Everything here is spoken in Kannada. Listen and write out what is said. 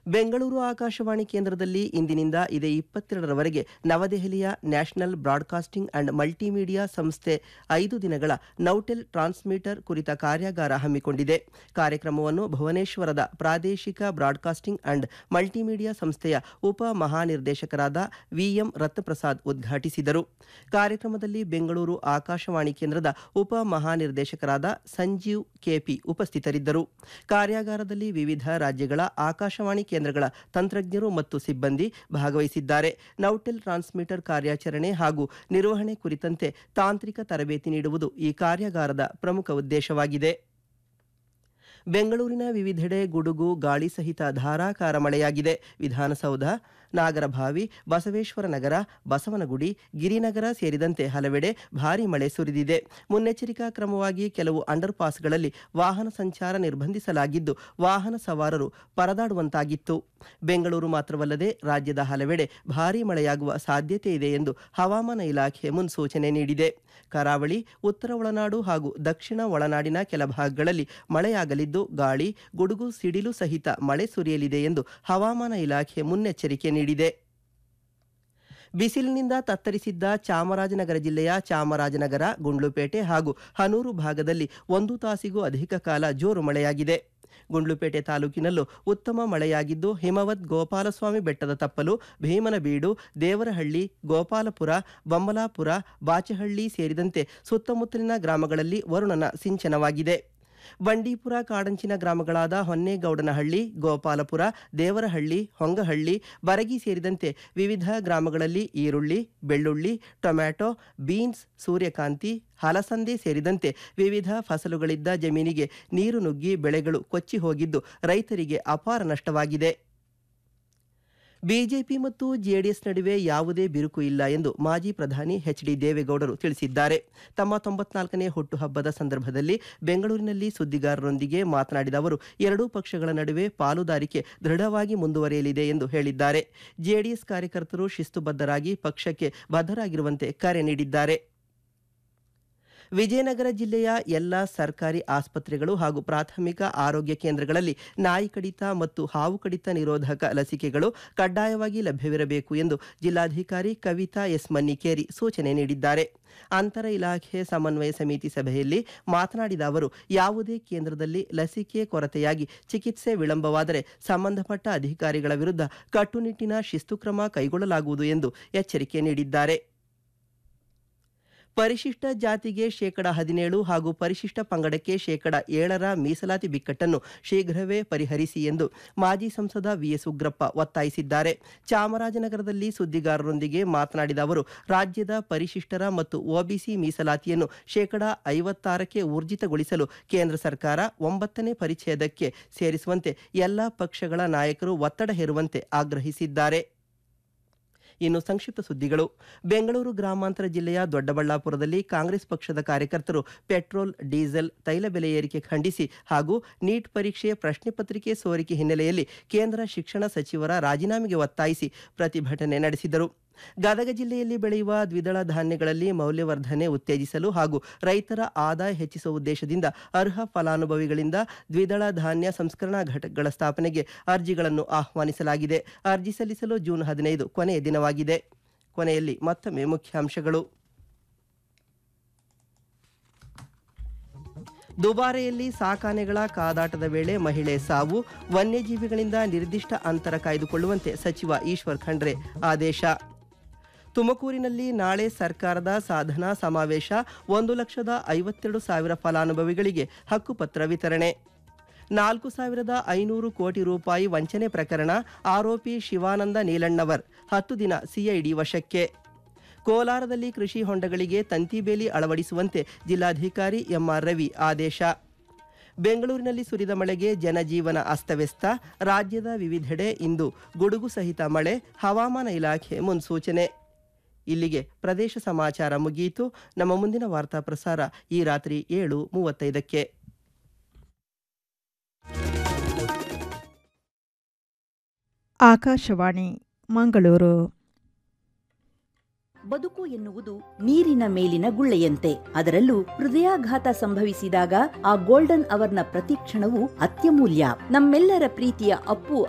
ಬೆಂಗಳೂರು ಆಕಾಶವಾಣಿ ಕೇಂದ್ರದಲ್ಲಿ ಇಂದಿನಿಂದ ಇದೇ ಇಪ್ಪತ್ತೆರಡರವರೆಗೆ ನವದೆಹಲಿಯ ನ್ಯಾಷನಲ್ ಬ್ರಾಡ್ಕಾಸ್ಟಿಂಗ್ ಅಂಡ್ ಮಲ್ಟಿಮೀಡಿಯಾ ಸಂಸ್ಥೆ ಐದು ದಿನಗಳ ನೌಟೆಲ್ ಟ್ರಾನ್ಸ್ಮಿಟರ್ ಕುರಿತ ಕಾರ್ಯಾಗಾರ ಹಮ್ಮಿಕೊಂಡಿದೆ ಕಾರ್ಯಕ್ರಮವನ್ನು ಭುವನೇಶ್ವರದ ಪ್ರಾದೇಶಿಕ ಬ್ರಾಡ್ಕಾಸ್ಟಿಂಗ್ ಅಂಡ್ ಮಲ್ಟಿಮೀಡಿಯಾ ಸಂಸ್ಥೆಯ ಉಪ ಮಹಾನಿರ್ದೇಶಕರಾದ ವಿಎಂ ರತ್ನಪ್ರಸಾದ್ ಉದ್ಘಾಟಿಸಿದರು ಕಾರ್ಯಕ್ರಮದಲ್ಲಿ ಬೆಂಗಳೂರು ಆಕಾಶವಾಣಿ ಕೇಂದ್ರದ ಉಪ ಮಹಾನಿರ್ದೇಶಕರಾದ ಸಂಜೀವ್ ಕೆಪಿ ಉಪಸ್ಥಿತರಿದ್ದರು ಕಾರ್ಯಾಗಾರದಲ್ಲಿ ವಿವಿಧ ರಾಜ್ಯಗಳ ಆಕಾಶವಾಣಿ ಕೇಂದ್ರಗಳ ತಂತ್ರಜ್ಞರು ಮತ್ತು ಸಿಬ್ಬಂದಿ ಭಾಗವಹಿಸಿದ್ದಾರೆ ನೌಟೆಲ್ ಟ್ರಾನ್ಸ್ಮಿಟರ್ ಕಾರ್ಯಾಚರಣೆ ಹಾಗೂ ನಿರ್ವಹಣೆ ಕುರಿತಂತೆ ತಾಂತ್ರಿಕ ತರಬೇತಿ ನೀಡುವುದು ಈ ಕಾರ್ಯಾಗಾರದ ಪ್ರಮುಖ ಉದ್ದೇಶವಾಗಿದೆ ಬೆಂಗಳೂರಿನ ವಿವಿಧೆಡೆ ಗುಡುಗು ಗಾಳಿ ಸಹಿತ ಧಾರಾಕಾರ ಮಳೆಯಾಗಿದೆ ವಿಧಾನಸೌಧ ನಾಗರಭಾವಿ ಬಸವೇಶ್ವರ ನಗರ ಬಸವನಗುಡಿ ಗಿರಿನಗರ ಸೇರಿದಂತೆ ಹಲವೆಡೆ ಭಾರೀ ಮಳೆ ಸುರಿದಿದೆ ಮುನ್ನೆಚ್ಚರಿಕಾ ಕ್ರಮವಾಗಿ ಕೆಲವು ಅಂಡರ್ ಪಾಸ್ಗಳಲ್ಲಿ ವಾಹನ ಸಂಚಾರ ನಿರ್ಬಂಧಿಸಲಾಗಿದ್ದು ವಾಹನ ಸವಾರರು ಪರದಾಡುವಂತಾಗಿತ್ತು ಬೆಂಗಳೂರು ಮಾತ್ರವಲ್ಲದೆ ರಾಜ್ಯದ ಹಲವೆಡೆ ಭಾರೀ ಮಳೆಯಾಗುವ ಸಾಧ್ಯತೆ ಇದೆ ಎಂದು ಹವಾಮಾನ ಇಲಾಖೆ ಮುನ್ಸೂಚನೆ ನೀಡಿದೆ ಕರಾವಳಿ ಉತ್ತರ ಒಳನಾಡು ಹಾಗೂ ದಕ್ಷಿಣ ಒಳನಾಡಿನ ಕೆಲ ಭಾಗಗಳಲ್ಲಿ ಮಳೆಯಾಗಲಿದ್ದು ಗಾಳಿ ಗುಡುಗು ಸಿಡಿಲು ಸಹಿತ ಮಳೆ ಸುರಿಯಲಿದೆ ಎಂದು ಹವಾಮಾನ ಇಲಾಖೆ ಮುನ್ನೆಚ್ಚರಿಕೆ ನೀಡಿದೆ ಬಿಸಿಲಿನಿಂದ ತತ್ತರಿಸಿದ್ದ ಚಾಮರಾಜನಗರ ಜಿಲ್ಲೆಯ ಚಾಮರಾಜನಗರ ಗುಂಡ್ಲುಪೇಟೆ ಹಾಗೂ ಹನೂರು ಭಾಗದಲ್ಲಿ ಒಂದು ತಾಸಿಗೂ ಅಧಿಕ ಕಾಲ ಜೋರು ಮಳೆಯಾಗಿದೆ ಗುಂಡ್ಲುಪೇಟೆ ತಾಲೂಕಿನಲ್ಲೂ ಉತ್ತಮ ಮಳೆಯಾಗಿದ್ದು ಹಿಮವದ್ ಗೋಪಾಲಸ್ವಾಮಿ ಬೆಟ್ಟದ ತಪ್ಪಲು ಭೀಮನಬೀಡು ದೇವರಹಳ್ಳಿ ಗೋಪಾಲಪುರ ಬೊಮ್ಮಲಾಪುರ ಬಾಚಹಳ್ಳಿ ಸೇರಿದಂತೆ ಸುತ್ತಮುತ್ತಲಿನ ಗ್ರಾಮಗಳಲ್ಲಿ ವರುಣನ ಸಿಂಚನವಾಗಿದೆ ಬಂಡೀಪುರ ಕಾಡಂಚಿನ ಗ್ರಾಮಗಳಾದ ಹೊನ್ನೇಗೌಡನಹಳ್ಳಿ ಗೋಪಾಲಪುರ ದೇವರಹಳ್ಳಿ ಹೊಂಗಹಳ್ಳಿ ಬರಗಿ ಸೇರಿದಂತೆ ವಿವಿಧ ಗ್ರಾಮಗಳಲ್ಲಿ ಈರುಳ್ಳಿ ಬೆಳ್ಳುಳ್ಳಿ ಟೊಮ್ಯಾಟೊ ಬೀನ್ಸ್ ಸೂರ್ಯಕಾಂತಿ ಹಲಸಂದೆ ಸೇರಿದಂತೆ ವಿವಿಧ ಫಸಲುಗಳಿದ್ದ ಜಮೀನಿಗೆ ನೀರು ನುಗ್ಗಿ ಬೆಳೆಗಳು ಕೊಚ್ಚಿ ಹೋಗಿದ್ದು ರೈತರಿಗೆ ಅಪಾರ ನಷ್ಟವಾಗಿದೆ ಬಿಜೆಪಿ ಮತ್ತು ಜೆಡಿಎಸ್ ನಡುವೆ ಯಾವುದೇ ಬಿರುಕು ಇಲ್ಲ ಎಂದು ಮಾಜಿ ಪ್ರಧಾನಿ ಎಚ್ ಡಿ ದೇವೇಗೌಡರು ತಿಳಿಸಿದ್ದಾರೆ ತಮ್ಮ ತೊಂಬತ್ನಾಲ್ಕನೇ ಹುಟ್ಟುಹಬ್ಬದ ಸಂದರ್ಭದಲ್ಲಿ ಬೆಂಗಳೂರಿನಲ್ಲಿ ಸುದ್ದಿಗಾರರೊಂದಿಗೆ ಮಾತನಾಡಿದ ಅವರು ಎರಡೂ ಪಕ್ಷಗಳ ನಡುವೆ ಪಾಲುದಾರಿಕೆ ದೃಢವಾಗಿ ಮುಂದುವರಿಯಲಿದೆ ಎಂದು ಹೇಳಿದ್ದಾರೆ ಜೆಡಿಎಸ್ ಕಾರ್ಯಕರ್ತರು ಶಿಸ್ತುಬದ್ಧರಾಗಿ ಪಕ್ಷಕ್ಕೆ ಬದ್ಧರಾಗಿರುವಂತೆ ಕರೆ ನೀಡಿದ್ದಾರೆ ವಿಜಯನಗರ ಜಿಲ್ಲೆಯ ಎಲ್ಲ ಸರ್ಕಾರಿ ಆಸ್ಪತ್ರೆಗಳು ಹಾಗೂ ಪ್ರಾಥಮಿಕ ಆರೋಗ್ಯ ಕೇಂದ್ರಗಳಲ್ಲಿ ನಾಯಿ ಕಡಿತ ಮತ್ತು ಹಾವು ಕಡಿತ ನಿರೋಧಕ ಲಸಿಕೆಗಳು ಕಡ್ಡಾಯವಾಗಿ ಲಭ್ಯವಿರಬೇಕು ಎಂದು ಜಿಲ್ಲಾಧಿಕಾರಿ ಕವಿತಾ ಎಸ್ ಮನ್ನಿಕೇರಿ ಸೂಚನೆ ನೀಡಿದ್ದಾರೆ ಅಂತರ ಇಲಾಖೆ ಸಮನ್ವಯ ಸಮಿತಿ ಸಭೆಯಲ್ಲಿ ಮಾತನಾಡಿದ ಅವರು ಯಾವುದೇ ಕೇಂದ್ರದಲ್ಲಿ ಲಸಿಕೆ ಕೊರತೆಯಾಗಿ ಚಿಕಿತ್ಸೆ ವಿಳಂಬವಾದರೆ ಸಂಬಂಧಪಟ್ಟ ಅಧಿಕಾರಿಗಳ ವಿರುದ್ಧ ಕಟ್ಟುನಿಟ್ಟಿನ ಶಿಸ್ತು ಕ್ರಮ ಕೈಗೊಳ್ಳಲಾಗುವುದು ಎಂದು ಎಚ್ಚರಿಕೆ ನೀಡಿದ್ದಾರೆ ಪರಿಶಿಷ್ಟ ಜಾತಿಗೆ ಶೇಕಡ ಹದಿನೇಳು ಹಾಗೂ ಪರಿಶಿಷ್ಟ ಪಂಗಡಕ್ಕೆ ಶೇಕಡ ಏಳರ ಮೀಸಲಾತಿ ಬಿಕ್ಕಟ್ಟನ್ನು ಶೀಘ್ರವೇ ಪರಿಹರಿಸಿ ಎಂದು ಮಾಜಿ ಸಂಸದ ವಿಎಸ್ ಉಗ್ರಪ್ಪ ಒತ್ತಾಯಿಸಿದ್ದಾರೆ ಚಾಮರಾಜನಗರದಲ್ಲಿ ಸುದ್ದಿಗಾರರೊಂದಿಗೆ ಮಾತನಾಡಿದ ಅವರು ರಾಜ್ಯದ ಪರಿಶಿಷ್ಟರ ಮತ್ತು ಒಬಿಸಿ ಮೀಸಲಾತಿಯನ್ನು ಶೇಕಡ ಐವತ್ತಾರಕ್ಕೆ ಊರ್ಜಿತಗೊಳಿಸಲು ಕೇಂದ್ರ ಸರ್ಕಾರ ಒಂಬತ್ತನೇ ಪರಿಚ್ಛೇದಕ್ಕೆ ಸೇರಿಸುವಂತೆ ಎಲ್ಲ ಪಕ್ಷಗಳ ನಾಯಕರು ಒತ್ತಡ ಹೇರುವಂತೆ ಆಗ್ರಹಿಸಿದ್ದಾರೆ ಇನ್ನು ಸಂಕ್ಷಿಪ್ತ ಸುದ್ದಿಗಳು ಬೆಂಗಳೂರು ಗ್ರಾಮಾಂತರ ಜಿಲ್ಲೆಯ ದೊಡ್ಡಬಳ್ಳಾಪುರದಲ್ಲಿ ಕಾಂಗ್ರೆಸ್ ಪಕ್ಷದ ಕಾರ್ಯಕರ್ತರು ಪೆಟ್ರೋಲ್ ಡೀಸೆಲ್ ತೈಲ ಬೆಲೆ ಏರಿಕೆ ಖಂಡಿಸಿ ಹಾಗೂ ನೀಟ್ ಪರೀಕ್ಷೆ ಪ್ರಶ್ನೆ ಪತ್ರಿಕೆ ಸೋರಿಕೆ ಹಿನ್ನೆಲೆಯಲ್ಲಿ ಕೇಂದ್ರ ಶಿಕ್ಷಣ ಸಚಿವರ ರಾಜೀನಾಮೆಗೆ ಒತ್ತಾಯಿಸಿ ಪ್ರತಿಭಟನೆ ನಡೆಸಿದರು ಗದಗ ಜಿಲ್ಲೆಯಲ್ಲಿ ಬೆಳೆಯುವ ದ್ವಿದಳ ಧಾನ್ಯಗಳಲ್ಲಿ ಮೌಲ್ಯವರ್ಧನೆ ಉತ್ತೇಜಿಸಲು ಹಾಗೂ ರೈತರ ಆದಾಯ ಹೆಚ್ಚಿಸುವ ಉದ್ದೇಶದಿಂದ ಅರ್ಹ ಫಲಾನುಭವಿಗಳಿಂದ ದ್ವಿದಳ ಧಾನ್ಯ ಸಂಸ್ಕರಣಾ ಘಟಕಗಳ ಸ್ಥಾಪನೆಗೆ ಅರ್ಜಿಗಳನ್ನು ಆಹ್ವಾನಿಸಲಾಗಿದೆ ಅರ್ಜಿ ಸಲ್ಲಿಸಲು ಜೂನ್ ಹದಿನೈದು ಕೊನೆಯ ದಿನವಾಗಿದೆ ಕೊನೆಯಲ್ಲಿ ಮತ್ತೊಮ್ಮೆ ಮುಖ್ಯಾಂಶಗಳು ದುಬಾರೆಯಲ್ಲಿ ಸಾಕಾನೆಗಳ ಕಾದಾಟದ ವೇಳೆ ಮಹಿಳೆ ಸಾವು ವನ್ಯಜೀವಿಗಳಿಂದ ನಿರ್ದಿಷ್ಟ ಅಂತರ ಕಾಯ್ದುಕೊಳ್ಳುವಂತೆ ಸಚಿವ ಈಶ್ವರ್ ಖಂಡ್ರೆ ಆದೇಶ ತುಮಕೂರಿನಲ್ಲಿ ನಾಳೆ ಸರ್ಕಾರದ ಸಾಧನಾ ಸಮಾವೇಶ ಒಂದು ಲಕ್ಷದ ಐವತ್ತೆರಡು ಸಾವಿರ ಫಲಾನುಭವಿಗಳಿಗೆ ಹಕ್ಕುಪತ್ರ ವಿತರಣೆ ನಾಲ್ಕು ಸಾವಿರದ ಐನೂರು ಕೋಟಿ ರೂಪಾಯಿ ವಂಚನೆ ಪ್ರಕರಣ ಆರೋಪಿ ಶಿವಾನಂದ ನೀಲಣ್ಣವರ್ ಹತ್ತು ದಿನ ಸಿಐಡಿ ವಶಕ್ಕೆ ಕೋಲಾರದಲ್ಲಿ ಕೃಷಿ ಹೊಂಡಗಳಿಗೆ ತಂತಿಬೇಲಿ ಅಳವಡಿಸುವಂತೆ ಜಿಲ್ಲಾಧಿಕಾರಿ ಎಂಆರ್ ರವಿ ಆದೇಶ ಬೆಂಗಳೂರಿನಲ್ಲಿ ಸುರಿದ ಮಳೆಗೆ ಜನಜೀವನ ಅಸ್ತವ್ಯಸ್ತ ರಾಜ್ಯದ ವಿವಿಧೆಡೆ ಇಂದು ಗುಡುಗು ಸಹಿತ ಮಳೆ ಹವಾಮಾನ ಇಲಾಖೆ ಮುನ್ಸೂಚನೆ ಇಲ್ಲಿಗೆ ಪ್ರದೇಶ ಸಮಾಚಾರ ಮುಗಿಯಿತು ನಮ್ಮ ಮುಂದಿನ ವಾರ್ತಾ ಪ್ರಸಾರ ಈ ರಾತ್ರಿ ಏಳು ಮೂವತ್ತೈದಕ್ಕೆ ಆಕಾಶವಾಣಿ ಮಂಗಳೂರು ಬದುಕು ಎನ್ನುವುದು ನೀರಿನ ಮೇಲಿನ ಗುಳ್ಳೆಯಂತೆ ಅದರಲ್ಲೂ ಹೃದಯಾಘಾತ ಸಂಭವಿಸಿದಾಗ ಆ ಗೋಲ್ಡನ್ ಅವರ್ನ ಪ್ರತಿಕ್ಷಣವು ಅತ್ಯಮೂಲ್ಯ ನಮ್ಮೆಲ್ಲರ ಪ್ರೀತಿಯ ಅಪ್ಪು